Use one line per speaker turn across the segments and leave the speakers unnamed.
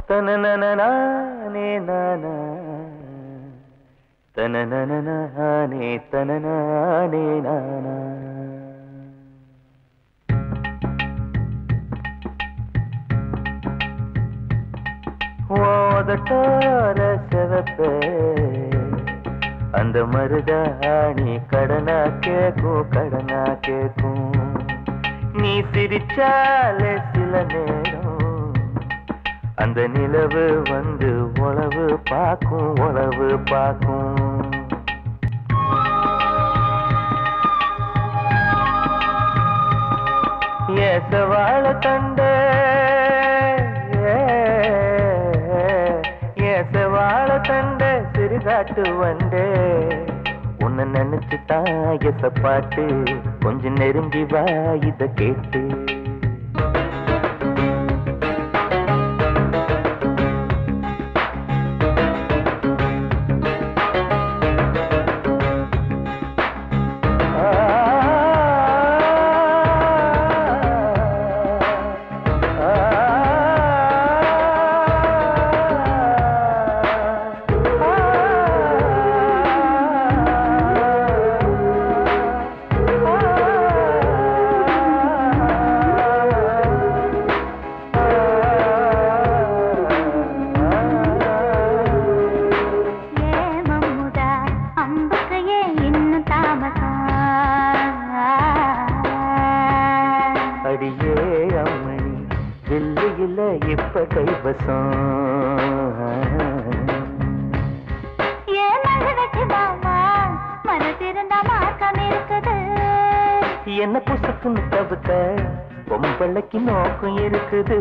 தனனனனானே நானா தனனனனானே தனனானே நானா ஓதட்டார செவப்பே அந்த மருதாணி கடனா கேக்கும் கடனா கேக்கும் நீ சிரிச்சாலே சில நேரம் அந்த நிலவு வந்து உளவு பார்க்கும் உளவு பார்க்கும் ஏசவாழ தண்ட ஏசவாழ தண்ட சிறுகாட்டு வண்டே உன்னை நினைச்சுதான் எச பாட்டு கொஞ்சம் நெருங்கி வா இத கேட்டு
ஏ மம்முதா அம்புக்கு ஏன் இன்னும் தாமசம்
அடியே அம்மணி வெள்ளியில இப்ப கைவசம்
ஏன் மழை வச்சு மாமா மனசிருந்தா மார்க்கம் இருக்குது
என்ன புசுக்குன்னு தவிர்த்த பொம்பளைக்கு நோக்கம் இருக்குது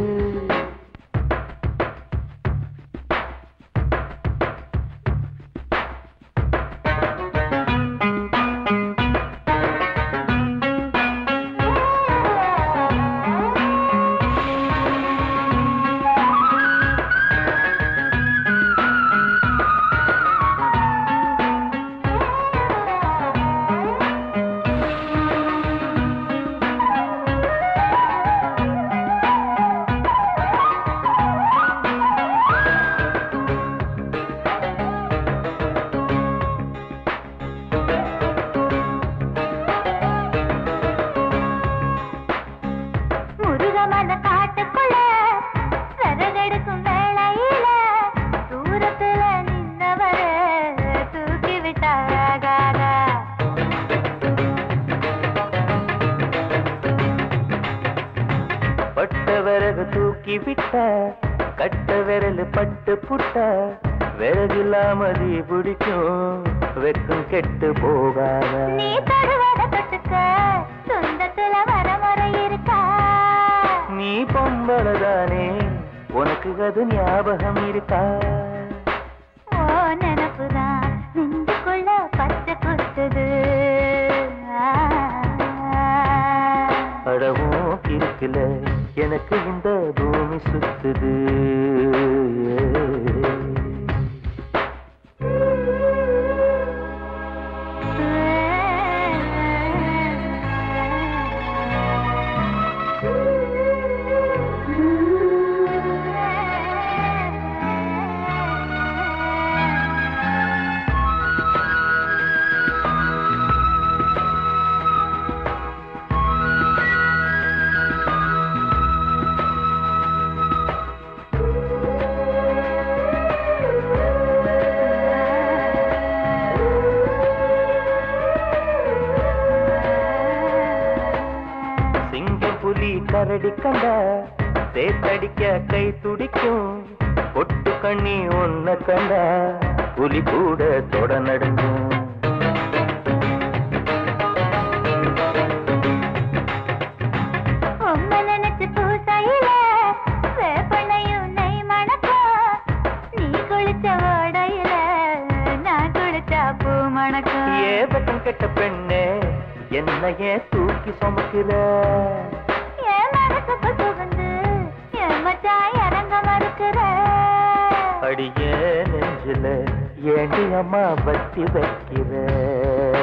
முருகமல காட்டுக்குள்ள விறகெடுக்கும் வேளையில தூரத்துல நின்னவர தூக்கி விட்டாகாதா
பட்ட விறகு தூக்கி விட்ட கட்ட விரல் பட்டு புட்ட விறகில்லாம தீ பிடிக்கும் வெக்கம் கெட்டு போகாத
நீ தருவத தொட்டுக்க சொந்தத்துல வரமுறை இருக்கா
நீ பொம்பளதானே உனக்கு அது ஞாபகம் இருக்கா
ஓ நினப்புதான் நெஞ்சுக்குள்ள பச்சை குத்துது
அடவும் இருக்குல எனக்கு இந்த பூமி சுத்துது சிங்கம் புலி கரடி கண்ட சேத்தடிக்க கை துடிக்கும் பொட்டு கண்ணி ஒன்ன கண்ட புலி கூட தொட நடுங்கும்
உம்மை நினைச்சு பூசையில வேப்பெண்ணையும் நெய் மணக்கும். நீ குளிச்ச ஓடையில நான் குளிச்சா பூ மணக்கும்.
ஏ பட்டம் கெட்ட பெண்ணே என்ன ஏன் தூக்கி சுமக்கிற
என் மனசுக்கு புகுந்து என் மச்சான் இறங்க மறுக்கிற.
அடியே நெஞ்சில ஏண்டி அம்மா வட்டி வைக்கிற